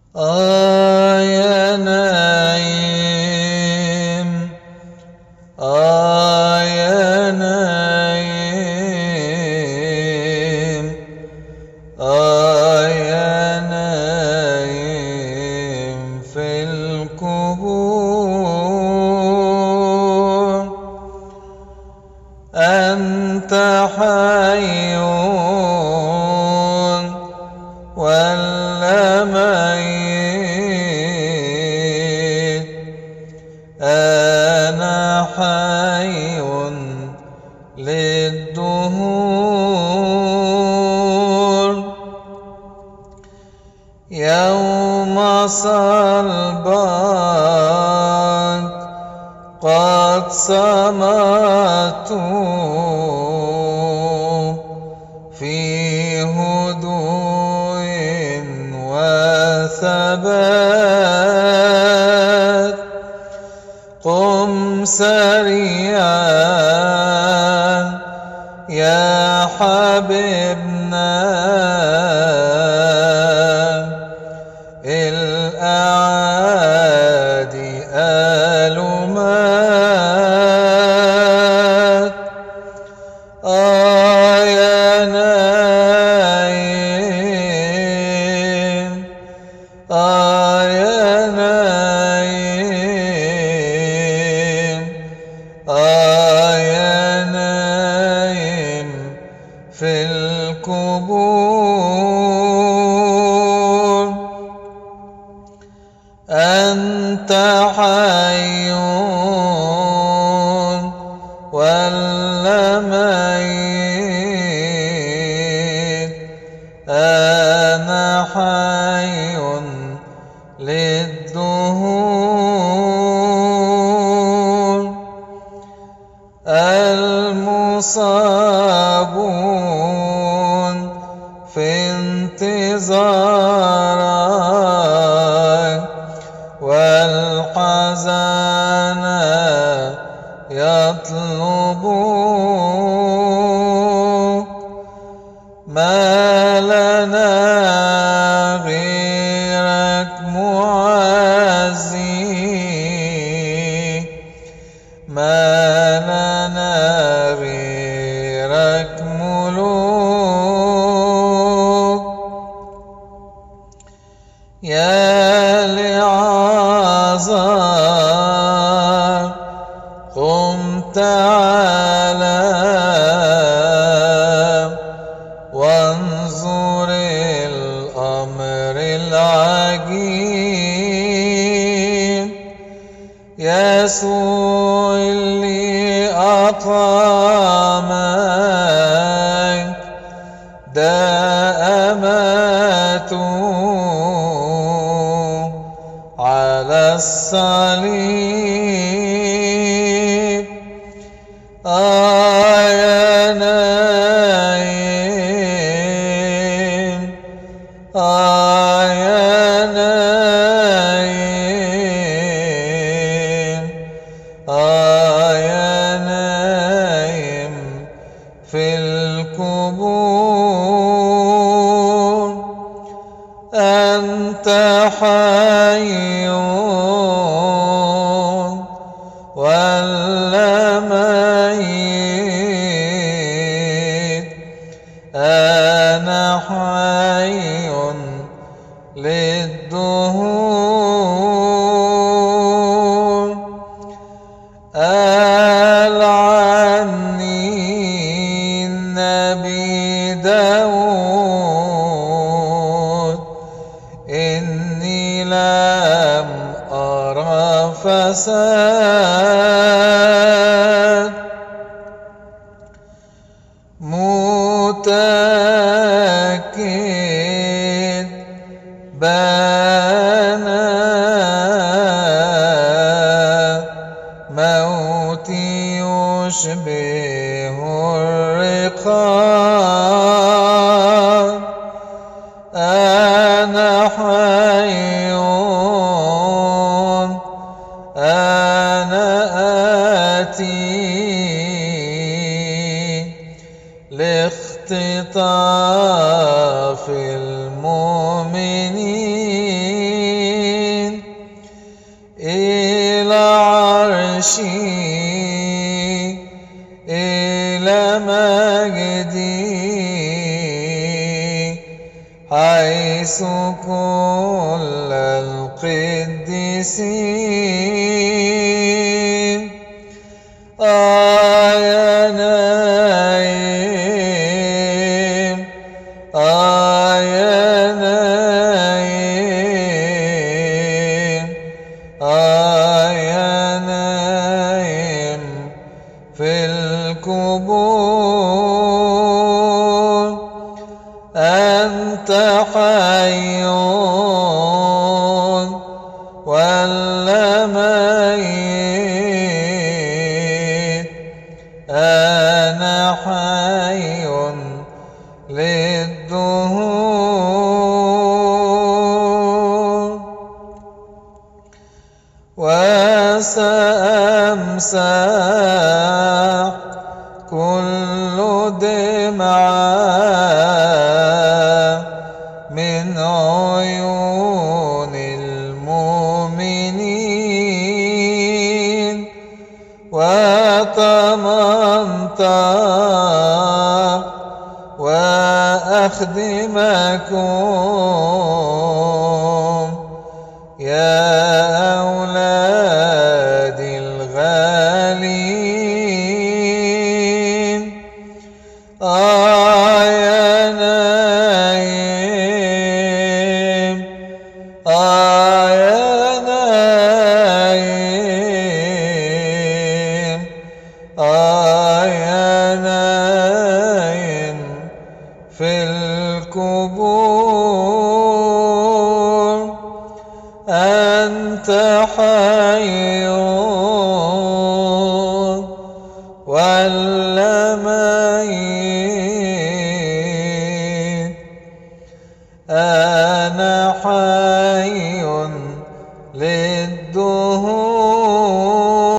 آه يا نايم آه يا نايم آه يا نايم في القبور أنت حي ولا ميت أنا حي للدهور يوم صلبت قد صمت في هدوء وثبات قم سريعا يا حبيبنا الأعادي ألمات آه يا نايم آه يا نايم آه يا نايم في القبور أنت حي ولا ميت أنا حي للدهور المصابون في انتظارك والحزن يطلبوك ما لنا غيرك معزي ما لنا غيرك ملوك يا لعازار قم تعالى وانظر الأمر العجيب يسوع اللي أطعمك ده أماته على الصليب آه يا نايم آه يا نايم آه يا نايم في القبور أنت حي ولا ميت أنا حي للدهور قال عني النبي داود إني لم أرى فساد متأكد بنا موتي يشبه الرقاب أنا حي أنا آتي لاختطاف المؤمنين حيث كل القديسين آية نايم آية نايم آية نايم في القبور أنت حي ولا ميت أنا حي للدهور وسأمسح كل دمعة من عيون المؤمنين وتمنطق وأخدمكم يا أولادي الغالين آية نايم آية نايم آية نايم في القبور أنت حي ولا ميت أنا حي لل